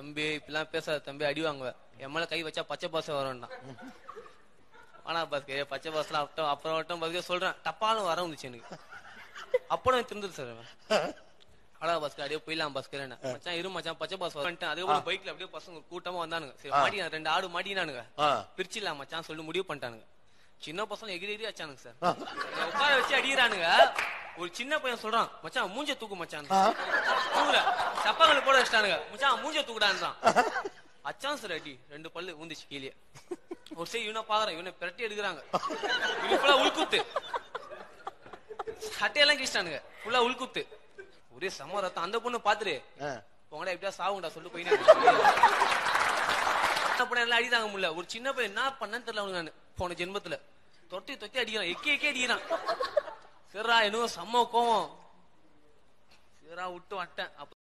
தம்பி இப்படிலாம் பேசாத தம்பி அடி வாங்குவேன் என் மேல கை வச்சா பச்சை பாச வரும்னா ஆனா பாஸ்கர் பச்சை பாஸ்ல அப்புறம் அப்புறம் வட்டம் பாஸ்கர் சொல்றேன் டப்பாலும் வர வந்துச்சு எனக்கு அப்புறம் எனக்கு திருந்துரு சார் அவன். அடா பாஸ்கர் அப்படியே போயிடலாம் பாஸ்கர் என்ன மச்சான் இரு மச்சான் பச்சை பாஸ் வந்துட்டேன் அதுக்கப்புறம் பைக்ல அப்படியே பசங்க ஒரு கூட்டமா வந்தானுங்க சரி மாடி ரெண்டு ஆடு மாட்டினானுங்க ஆ. பிரிச்சிடலாம் மச்சான் சொல்லி முடிவு பண்ணிட்டானுங்க சின்ன பசங்க எகிரி எகிரி வச்சானுங்க சார் என்னை உட்கார வச்சு அடிக்கிறானுங்க ஒரு சின்ன பையன் சொல்றான் மச்சான் மூஞ்ச தூக்கு மச்சான் தூக்குற சப்பாங்கள் போட வச்சிட்டானுங்க மச்சான் மூஞ்ச தூக்குடான்றான் அச்சான் சார் அடி ரெண்டு பல்லு ஊந்துச்சு கீழே ஒரு சரி இவனை பாக்குறேன் இவனை பிரட்டி எடுக்கிறாங்க இவனு ஃபுல்லா உள்குத்து சட்டையெல்லாம் கிழிச்சிட்டானுங்க ஃபுல்லா உள்குத்து ஒரே சம ரத்தம் அந்த பொண்ணு பாத்துரு ஆ. உங்கடா எப்படியா சாவுங்கடா சொல்லு போயினே படம் எல்லாம் அடிதாங்க முடியல ஒரு சின்ன பையன் என்ன பண்ணன்னு தெரியல அவனுக்கு நான் போன ஜென்மத்துல தொட்டி தொட்டி அடிக்கிறான் எக்கி எக்கி அடிக்கிறான் சரிடா என்னவோ செம்ம கோவம் சரிடா விட்டு வட்டேன் அப்ப